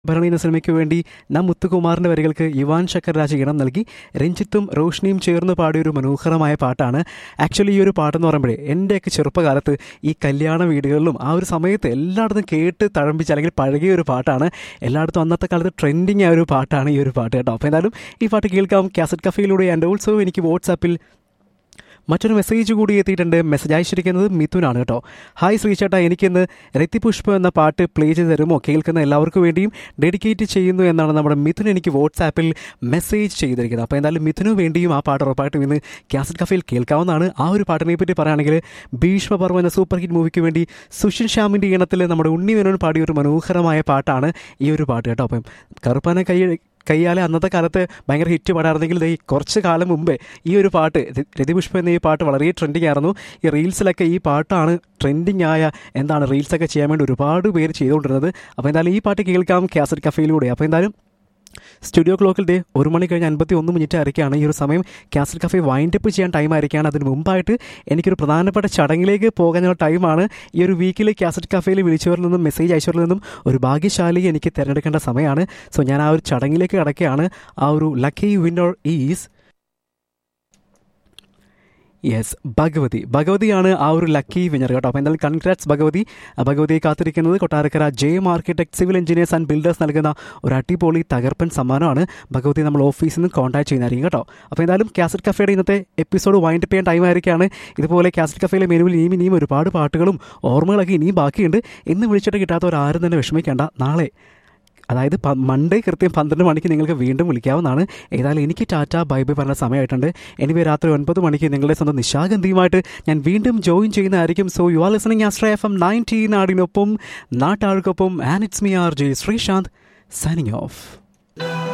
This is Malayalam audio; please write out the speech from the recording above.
ഭരണി എന്ന സിനിമയ്ക്ക് വേണ്ടി നാം മുത്തുകുമാറിന്റെ വരികൾക്ക് യുവാൻ ശങ്കർ രാജ ഇണം നൽകി രഞ്ജിത്തും റോഷ്നിയും ചേർന്ന് പാടിയ ഒരു മനോഹരമായ പാട്ടാണ് ആക്ച്വലി ഈ ഒരു പാട്ടെന്ന് പറയുമ്പോഴേ എൻ്റെയൊക്കെ ചെറുപ്പകാലത്ത് ഈ കല്യാണ വീടുകളിലും ആ ഒരു സമയത്ത് എല്ലായിടത്തും കേട്ട് തഴമ്പിച്ച് അല്ലെങ്കിൽ പഴകിയ ഒരു പാട്ടാണ് എല്ലായിടത്തും അന്നത്തെ കാലത്ത് ട്രെൻഡിങ് ആയ ഒരു പാട്ടാണ് ഈ ഒരു പാട്ട് കേട്ടോ അപ്പോൾ എന്തായാലും ഈ പാട്ട് കേൾക്കാം കാസറ്റ് കഫയിലൂടെ ആൻഡ് ഓൾസോ എനിക്ക് വാട്സാപ്പിൽ മറ്റൊരു മെസ്സേജ് കൂടി എത്തിയിട്ടുണ്ട് മെസ്സേജ് അയച്ചിരിക്കുന്നത് മിഥുനാണ് കേട്ടോ ഹായ് ശ്രീചേട്ടാ എനിക്കിന്ന് രത്തിപുഷ്പം എന്ന പാട്ട് പ്ലേ ചെയ്ത് തരുമോ കേൾക്കുന്ന എല്ലാവർക്കും വേണ്ടിയും ഡെഡിക്കേറ്റ് ചെയ്യുന്നു എന്നാണ് നമ്മുടെ മിഥുൻ എനിക്ക് വാട്സാപ്പിൽ മെസ്സേജ് ചെയ്തിരിക്കുന്നത് അപ്പോൾ എന്തായാലും മിഥുനു വേണ്ടിയും ആ പാട്ട് ഉറപ്പായിട്ടും ഇന്ന് കാസറ്റ് കഫയിൽ കേൾക്കാവുന്നതാണ് ആ ഒരു പാട്ടിനെ പറ്റി പറയുകയാണെങ്കിൽ ഭീഷ്മപർവ്വം എന്ന സൂപ്പർ ഹിറ്റ് മൂവിക്ക് വേണ്ടി സുഷിൻ ശ്യാമിൻ്റെ ഈണത്തിൽ നമ്മുടെ ഉണ്ണി മേനോൻ പാടിയ ഒരു മനോഹരമായ പാട്ടാണ് ഈ ഒരു പാട്ട് കേട്ടോ അപ്പം കറുപ്പാന കൈ കയ്യാലെ അന്നത്തെ കാലത്ത് ഭയങ്കര ഹിറ്റ് പാടായിരുന്നെങ്കിൽ ദേ കുറച്ച് കാലം മുമ്പേ ഈ ഒരു പാട്ട് ര- രതിപുഷ്പം എന്ന ഈ പാട്ട് വളരെ ട്രെൻഡിങ് ആയിരുന്നു ഈ റീൽസിലൊക്കെ ഈ പാട്ടാണ് ട്രെൻഡിങ് ആയ എന്താണ് റീൽസൊക്കെ ചെയ്യാൻ വേണ്ടി ഒരുപാട് പേര് ചെയ്തുകൊണ്ടിരുന്നത് അപ്പോൾ എന്തായാലും ഈ പാട്ട് കേൾക്കാം കാസറ്റ് കഫയിലൂടെ അപ്പോൾ എന്തായാലും സ്റ്റുഡിയോ ക്ലോക്കിൽ ഡേ ഒരു മണി കഴിഞ്ഞ് അൻപത്തി ഒന്ന് മിനിറ്റ് ആയിരിക്കുകയാണ് ഈ ഒരു സമയം കാസൽ കഫേ വൈൻഡ് അപ്പ് ചെയ്യാൻ ടൈം ആയിരിക്കുകയാണ് അതിന് മുമ്പായിട്ട് എനിക്കൊരു പ്രധാനപ്പെട്ട ചടങ്ങിലേക്ക് പോകാനുള്ള ടൈമാണ് ഈ ഒരു വീക്കിൽ കാസറ്റ് കഫേയിൽ വിളിച്ചവരിൽ നിന്നും മെസ്സേജ് അയച്ചവരിൽ നിന്നും ഒരു ഭാഗ്യശാലിയെ എനിക്ക് തിരഞ്ഞെടുക്കേണ്ട സമയമാണ് സോ ഞാൻ ആ ഒരു ചടങ്ങിലേക്ക് കടക്കുകയാണ് ആ ഒരു lucky winner is yes Bhagavathi ഭഗവതിയാണ് ആ ഒരു ലക്കി വിന്നർ കേട്ടോ അപ്പോൾ എന്തായാലും കൺഗ്രാറ്റ്സ് ഭഗവതി ആ ഭഗവതിയെ കാത്തിരിക്കുന്നത് Kottarakkara J M architect civil engineers and builders നൽകുന്ന ഒരു അടിപൊളി തകർപ്പൻ സമ്മാനമാണ് ഭഗവതി നമ്മൾ ഓഫീസിൽ നിന്ന് കോൺടാക്ട് ചെയ്യുന്നതായിരിക്കും കേട്ടോ അപ്പോൾ എന്തായാലും കാസറ്റ് കഫേയുടെ ഇന്നത്തെ എപ്പിസോഡ് വൈൻഡ് ചെയ്യാൻ ടൈം ആയിരിക്കുകയാണ് ഇതുപോലെ കാസറ്റ് കഫേയിലെ മെനുവിൽ ഇനിയും ഇനിയും ഒരുപാട് പാട്ടുകളും ഓർമ്മകളൊക്കെ ഇനിയും ബാക്കിയുണ്ട് ഇന്ന് വിളിച്ചിട്ട് കിട്ടാത്തവരാരും തന്നെ വിഷമിക്കേണ്ട നാളെ അതായത് പ- മൺഡേ കൃത്യം പന്ത്രണ്ട് മണിക്ക് നിങ്ങൾക്ക് വീണ്ടും വിളിക്കാവുന്നതാണ് ഏതായാലും എനിക്ക് ടാറ്റ ബൈ ബൈ പറഞ്ഞ സമയമായിട്ടുണ്ട് എനിവേ രാത്രി ഒൻപത് മണിക്ക് നിങ്ങളുടെ സ്വന്തം നിശാഗന്ധിയുമായിട്ട് ഞാൻ വീണ്ടും ജോയിൻ ചെയ്യുന്നതായിരിക്കും so you are listening Astra F M ninety നാടിനൊപ്പം നാട്ടാൾക്കൊപ്പം and it's me R J Sreesanth signing of